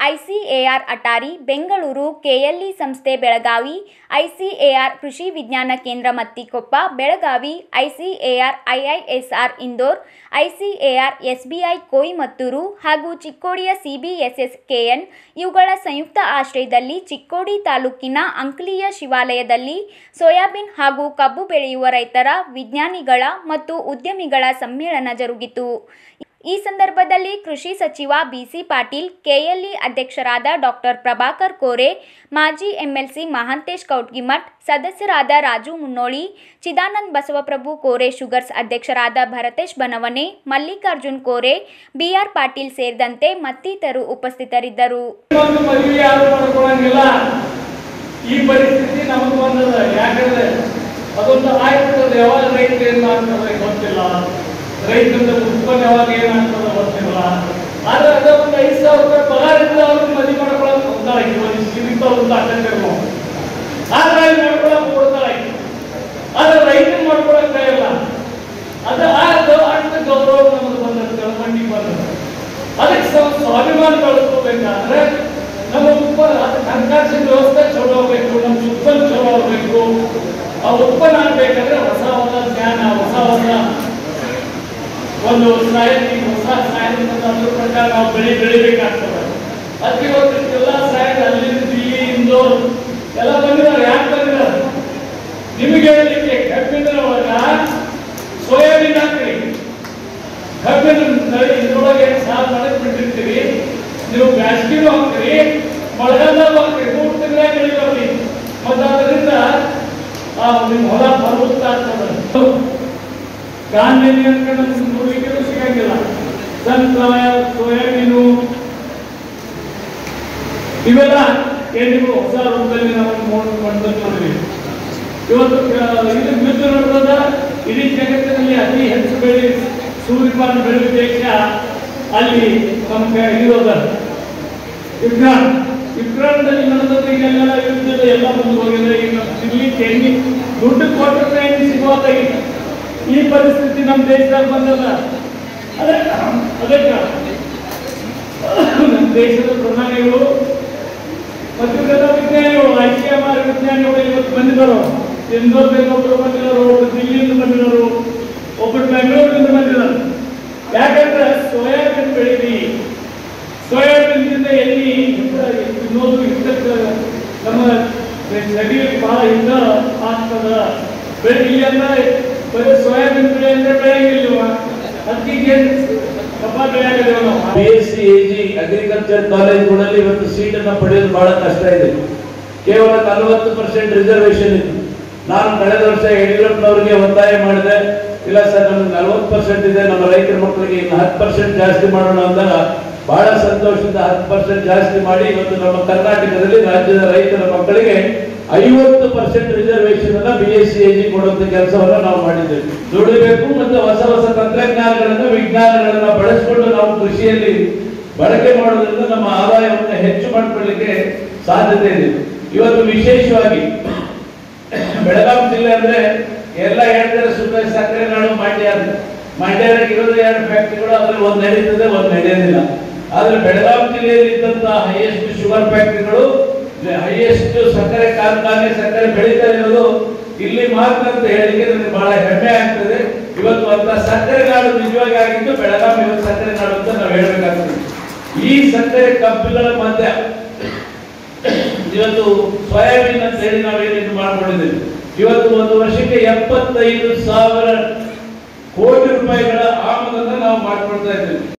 ICAR Attari Bengaluru KLE ಸಂಸ್ಥೆ Belagavi ICAR ಕೃಷಿ ವಿಜ್ಞಾನ ಕೇಂದ್ರ Mattikoppa Belagavi ICAR IISR Indore ICAR SBI Coimbatore ಹಾಗೂ ಚಿಕ್ಕೋಡಿಯ ಸಿಬಿಎಸ್ಎಸ್ ಕೆಎನ್ ಇವುಗಳ ಸಂಯುಕ್ತ ಆಶ್ರಯದಲ್ಲಿ ಚಿಕ್ಕೋಡಿ ತಾಲೂಕಿನ ಅಂಕ್ಲಿಯ ಶಿವಾಲಯದಲ್ಲಿ ಸೋಯಾಬೀನ್ ಹಾಗೂ ಕಬ್ಬು ಬೆಳೆಯುವ ರೈತರ ವಿಜ್ಞಾನಿಗಳ ಮತ್ತು ಉದ್ಯಮಿಗಳ ಸಮ್ಮೇಳನ ಜರುಗಿತು ಈ ಸಂದರ್ಭದಲ್ಲಿ ಕೃಷಿ ಸಚಿವ ಬಿಸಿ ಪಾಟೀಲ್ ಕೆಎಲ್ಇ ಅಧ್ಯಕ್ಷರಾದ ಡಾಕ್ಟರ್ ಪ್ರಭಾಕರ್ ಕೋರೆ ಮಾಜಿ ಎಂಎಲ್ಸಿ ಮಹಾಂತೇಶ್ ಕೌಟ್ಗಿಮಠ್ ಸದಸ್ಯರಾದ ರಾಜು ಮುನ್ನೋಳಿ ಚಿದಾನಂದ್ ಬಸವಪ್ರಭು ಕೋರೆ ಶುಗರ್ಸ್ ಅಧ್ಯಕ್ಷರಾದ ಭರತೇಶ್ ಬನವನೆ ಮಲ್ಲಿಕಾರ್ಜುನ್ ಕೋರೆ ಬಿಆರ್ ಪಾಟೀಲ್ ಸೇರಿದಂತೆ ಮತ್ತಿತರರು ಉಪಸ್ಥಿತರಿದ್ದರು ಒಂದು ಮದುವೆ ಯಾರು ಮಾಡ್ಕೊಳಂಗಿಲ್ಲ ಈ ಪರಿಸ್ಥಿತಿ ನಮಗೆ ಬಂದದ ಯಾಕಂದ್ರೆ ಅದೊಂದು ಆಗ್ಬಿಟ್ಟದ ಯಾವಾಗ ರೈತ ಏನ್ ಮಾಡ್ತಾರೆ ಗೊತ್ತಿಲ್ಲ ರೈತರದ ಉತ್ಪನ್ನ ಯಾವಾಗ ಏನಾಗ್ತದೆ ಗೊತ್ತಿಲ್ಲ ಆದ್ರೆ ಅದ ಒಂದು ಐದು ಸಾವಿರ ರೂಪಾಯಿ ಪಗಾರ ಇದ್ರೆ ಅವ್ರಿಗೆ ಮದುವೆ ಮಾಡ್ಕೊಳಕ್ ಹೋಗ್ತಾಳೆ ಒಂದು ಸಿಗುತ್ತೋ ಒಂದು ಅಡ್ಡಿರ್ಬೋದು ಆದ್ರೆ ಅಲ್ಲಿ ಮಾಡ್ಕೊಳಕ್ ಕೊಡ್ತಾಳೆ ಆದ್ರೆ ರೈತನ ಮಾಡ್ಕೊಳಕ್ ಇಲ್ಲ ಅದ ಆ ಅಷ್ಟು ಗೌರವ ನಮಗೆ ಬಂದ ತಿಳ್ಕೊಂಡಿ ಬಂದದ ಅದಕ್ಕೆ ಸ್ವಲ್ಪ ಸ್ವಾಭಿಮಾನ ಬೆಳೆಸ್ಕೋಬೇಕಾದ್ರೆ ನಮ್ಮ ಉತ್ಪನ್ನ ಅದಕ್ಕೆ ಹಣಕಾಸಿನ ವ್ಯವಸ್ಥೆ ಚಲೋ ಆಗಬೇಕು ನಮ್ಮ ಉತ್ಪನ್ನ ಚಲೋ ಆಗಬೇಕು ಆ ಉತ್ಪನ್ನ ಆಗ್ಬೇಕಂದ್ರೆ ಹೊಸ ಹೊಸ ಜ್ಞಾನ ಹೊಸ ಹೊಸ ಒಂದು ಸಾಹಿತ್ಯ ಹೊಸ ಸಾಹಿತ್ಯ ಅದ್ರ ಪ್ರಕಾರ ನಾವು ಬೆಳೆ ಬೆಳಿಬೇಕಾಗ್ತದೆ ಅದಕ್ಕೆ ಇವತ್ತು ಎಲ್ಲ ಸಾಹಿತ್ಯ ಅಲ್ಲಿಂದ ದಿಲ್ಲಿ ಇಂದೋರ್ ಎಲ್ಲ ಬಂದಿದ್ದಾರೆ ಯಾಕೆ ಬಂದಿದ್ದಾರೆ ನಿಮಗೆ ಹೇಳಲಿಕ್ಕೆ ಕಬ್ಬಿನ ಒಳಗ ಸೋಯಾಬೀನ್ ಹಾಕ್ರಿ ಕಬ್ಬಿನ ತಳಿ ಇದ್ರೊಳಗೆ ಸಾಲು ಮಾಡಕ್ ಬಿಟ್ಟಿರ್ತೀರಿ ನೀವು ಬ್ಯಾಸ್ಗಿನೂ ಹಾಕ್ತೀರಿ ಮಳೆಗಾಲದಾಗ ಹಾಕ್ತೀರಿ ಮೂರು ತಿಂಗಳ ಬೆಳಿತಾವ್ರಿ ಮತ್ತು ಅದರಿಂದ ಆ ನಿಮ್ಮ ಹೊಲ ಫಲವತ್ತ ಆಗ್ತದೆ ಗಾಂಧಿನಿ ಅಂತ ನಮ್ಗೆ ನೋಡ್ಲಿಕ್ಕೆ ಸಿಗಂಗಿಲ್ಲ ಸನ್ಫ್ಲವರ್ ಸೋಯಾಬೀನು ಇವೆಲ್ಲ ಏನಿಗೂ ಹೊಸ ರೂಪದಲ್ಲಿ ನಾವು ನೋಡ್- ಮಾಡ್ಕೊಂಡು ನೋಡಿದ್ವಿ ಇವತ್ತು ಕ- ಇದು ಯುದ್ಧ ನಡೆದ ಇಡೀ ಜಗತ್ತಿನಲ್ಲಿ ಅತಿ ಹೆಚ್ಚು ಬೆಳೆ ಸೂರ್ಯಪಾನ ಬೆಳೆಯುವ ದೇಶ ಅಲ್ಲಿ ನಮ್ಗೆ ಇರೋದ ಯುಕ್ರಾನ್ ಯುಕ್ರಾನ್ದಲ್ಲಿ ನಡೆದದ್ದು ಈಗೆಲ್ಲ ಯುದ್ಧದ ಎಲ್ಲ ಮುಂದೆ ಹೋಗಿದೆ ಈಗ ತಿನ್ಲಿಕ್ಕೆ ಎಣ್ಣೆ ದುಡ್ಡು ಕೊಟ್ಟರೆ ಎಣ್ಣೆ ಸಿಗುವಂತಾಗಿದೆ ಈ ಪರಿಸ್ಥಿತಿ ನಮ್ಮ ದೇಶದಾಗ ಬಂದದ ಅದೇ ಅದಕ್ಕೆ ನಮ್ಮ ದೇಶದ ಪ್ರಧಾನಿಗಳು ಮತ್ತು ಇವೆಲ್ಲ ವಿಜ್ಞಾನಿಗಳು ಐ ಸಿ ಎಂ ಆರ್ ವಿಜ್ಞಾನಿಗಳು ಇವತ್ತು ಬಂದಿದ್ದಾರೆ ಇಂದೋರ್ದಿಂದ ಒಬ್ಬರು ಬಂದಿದ್ದಾರೆ ಒಬ್ಬರು ದಿಲ್ಲಿಯಿಂದ ಬಂದಿದ್ದಾರೆ ಒಬ್ಬರು ಬೆಂಗಳೂರಿನಿಂದ ಬಂದಿದ್ದಾರೆ ಯಾಕಂದ್ರೆ ಸೋಯಾಬೀನ್ ಬೆಳೀರಿ ಸೋಯಾಬೀನ್ದಿಂದ ಎಲ್ಲಿ ಇನ್ನೊಂದು ಇದಕ್ಕೆ ನಮ್ಮ ಶರೀರಕ್ಕೆ ಬಹಳ ಹಿತ ಆಗ್ತದ ಬೆಳೆ ಇಲ್ಲಿ ಅಂದ್ರೆ ಬರೀ ಸೋಯಾಬೀನ್ ಬೆಳೆ ಅಂದ್ರೆ ಬೆಳೆಯಂಗಿಲ್ವ ಅದಕ್ಕೆ ಕಬ್ಬ ಬೆಳೆಯಾಗಿದ್ದೇವೆ ನಾವು B S C A G agriculture ಕಾಲೇಜ್ಗಳಲ್ಲಿ ಇವತ್ತು ಸೀಟ್ ಅನ್ನು ಪಡೆಯೋದು ಬಹಳ ಕಷ್ಟ ಇದೆ ಕೇವಲ ನಲವತ್ತು ಪರ್ಸೆಂಟ್ ರಿಸರ್ವೇಶನ್ ಇತ್ತು ನಾನು ಕಳೆದ ವರ್ಷ ಯಡಿಯೂರಪ್ಪನವರಿಗೆ ಒತ್ತಾಯ ಮಾಡಿದೆ ಇಲ್ಲ ಸರ್ ನಮ್ಗೆ ನಲವತ್ತು ಪರ್ಸೆಂಟ್ ಇದೆ ನಮ್ಮ ರೈತರ ಮಕ್ಕಳಿಗೆ ಇನ್ನು ಹತ್ತು ಪರ್ಸೆಂಟ್ ಜಾಸ್ತಿ ಮಾಡೋಣ ಅಂದಾಗ ಬಹಳ ಸಂತೋಷದಿಂದ ಹತ್ತು ಪರ್ಸೆಂಟ್ ಜಾಸ್ತಿ ಮಾಡಿ ಇವತ್ತು ನಮ್ಮ ಕರ್ನಾಟಕದಲ್ಲಿ ರಾಜ್ಯದ ರೈತರ ಮಕ್ಕಳಿಗೆ ಐವತ್ತು ಪರ್ಸೆಂಟ್ ರಿಸರ್ವೇಶನ್ ಅನ್ನ ಬಿ ಎಸ್ ಸಿ ಎಜಿ ಕೊಡುವಂತ ಕೆಲಸವನ್ನ ನಾವು ಮಾಡಿದ್ದೇವೆ ದುಡಿಬೇಕು ಮತ್ತು ಹೊಸ ಹೊಸ ತಂತ್ರಜ್ಞಾನಗಳನ್ನ ವಿಜ್ಞಾನಗಳನ್ನ ಬಳಸಿಕೊಂಡು ನಾವು ಕೃಷಿಯಲ್ಲಿ ಬಳಕೆ ಮಾಡೋದ್ರಿಂದ ನಮ್ಮ ಆದಾಯವನ್ನು ಹೆಚ್ಚು ಮಾಡಿಕೊಳ್ಳಿಕ್ಕೆ ಸಾಧ್ಯತೆ ಇದೆ ಇವತ್ತು ವಿಶೇಷವಾಗಿ ಬೆಳಗಾವಿ ಜಿಲ್ಲೆ ಅಂದ್ರೆ ಎಲ್ಲ ಹೇಳ್ತಾರೆ ಸುಮ್ಮನೆ ಸಕ್ಕರೆ ನಾಡು ಮಂಡ್ಯ ಅಂತ ಮಂಡ್ಯದಾಗ ಇರೋದು ಎರಡು ಫ್ಯಾಕ್ಟ್ರಿಗಳು ಅದ್ರಲ್ಲಿ ಒಂದ್ ನಡೀತದೆ ಒಂದ್ ನಡೆಯೋದಿಲ್ಲ ಆದ್ರೆ ಬೆಳಗಾವಿ ಜಿಲ್ಲೆಯಲ್ಲಿ ಇದ್ದಂತಹ ಹೈಯೆಸ್ಟ್ ಶುಗರ್ ಫ್ಯಾಕ್ಟ್ರಿಗಳು ಹೈಯೆಸ್ಟ್ ಸಕ್ಕರೆ ಕಾರ್ಖಾನೆ ಸಕ್ಕರೆ ಬೆಳೀತಾ ಇರೋದು ಇಲ್ಲಿ ಮಾತ್ರ ಅಂತ ಹೇಳಿಕೆ ನನಗೆ ಬಹಳ ಹೆಮ್ಮೆ ಆಗ್ತದೆ ಇವತ್ತು ಅಂತ ಸಕ್ಕರೆ ನಾಡು ನಿಜವಾಗಿ ಆಗಿದ್ದು ಬೆಳಗಾವಿ ಇವತ್ತು ಸಕ್ಕರೆ ನಾಡು ಅಂತ ನಾವು ಹೇಳ್ಬೇಕಾಗ್ತದೆ ಈ ಸಕ್ಕರೆ ಕಬ್ಬುಗಳ ಮಧ್ಯ ಇವತ್ತು ಸೋಯಾಬೀನ್ ಅಂತ ಹೇಳಿ ನಾವೇನು ಇದು ಮಾಡ್ಕೊಂಡಿದ್ದೇವೆ ಇವತ್ತು ಒಂದು ವರ್ಷಕ್ಕೆ ಎಪ್ಪತ್ತೈದು ಸಾವಿರ ಕೋಟಿ ರೂಪಾಯಿಗಳ ಆಮದನ್ನ ನಾವು ಮಾಡ್ಕೊಳ್ತಾ ಇದ್ದೇವೆ